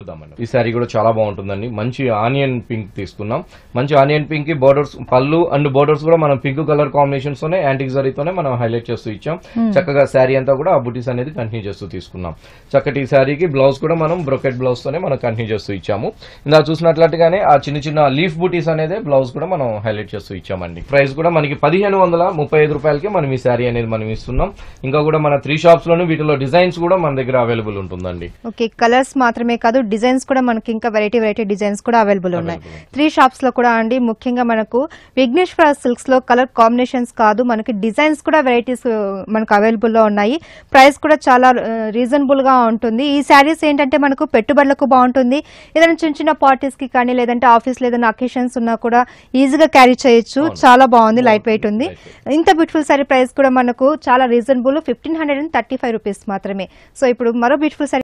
చూద్దామండి ఈ శారీ కూడా చాలా బాగుంటుందండి మంచి ఆనియన్ పింక్ తీసుకున్నాం మంచి ఆనియన్ పింక్ కి బోర్డర్స్ పళ్ళు అండ్ బోర్డర్స్ కూడా మనం పింక్ కలర్ కాంబినేషన్స్ తోనే యాంటిక్ జరీతోనే మనం హైలైట్ చేస్తూ ఇచ్చాం చక్కగా శారీ అంతా కూడా ఆ బుటీస్ అనేది కంటిన్యూ చేస్తూ తీసుకున్నాం చక్కటి ఈ శారీకి బ్లౌజ్ కూడా మనం బ్రొకెట్ బ్లౌజ్ తోనే మనం కంటిన్యూ చేస్తూ ఇచ్చాము ఇందా చూసినట్లుగానే ఆ చిన్న చిన్న లీఫ్ బూటీస్ అనేది బ్లౌజ్ కూడా మనం హైలైట్ చేస్తూ ఇచ్చామండి ప్రైస్ కూడా మనకి పదిహేను వందల ముప్పై ఐదు రూపాయలకి మనం ఈ శారీ అనేది మనం ఇస్తున్నాం ఇంకా కూడా మన త్రీ షాప్స్ లోను వీటిలో డిజైన్స్ కూడా మన దగ్గర అవైలబుల్ ఉంటుందండి ఓకే కలర్స్ మాత్రమే కాదు డిజైన్స్ కూడా మనకి ఇంకా వెరైటీ వెరైటీ డిజైన్స్ కూడా అవైలబుల్ ఉన్నాయి త్రీ షాప్స్ లో కూడా అండి ముఖ్యంగా మనకు విఘ్నేశ్వర సిల్క్స్ లో కలర్ కాంబినేషన్స్ కాదు మనకి డిజైన్స్ కూడా వెరైటీస్ మనకు అవైలబుల్ లో ఉన్నాయి ప్రైస్ కూడా చాలా రీజనబుల్ గా ఉంటుంది ఈ శారీస్ ఏంటంటే మనకు పెట్టుబడులకు బాగుంటుంది ఏదైనా చిన్న చిన్న పార్టీస్ కి కానీ లేదంటే ఆఫీస్ ఏదైనా అకేషన్స్ ఉన్నా కూడా ఈజీగా క్యారీ చేయొచ్చు చాలా బాగుంది లైట్ వెయిట్ ఉంది ఇంత బ్యూటిఫుల్ శారీ ప్రైస్ కూడా మనకు చాలా reasonable fifteen hundred and thirty five rupees మాత్రమే సో ఇప్పుడు మరో బ్యూటిఫుల్ శారీ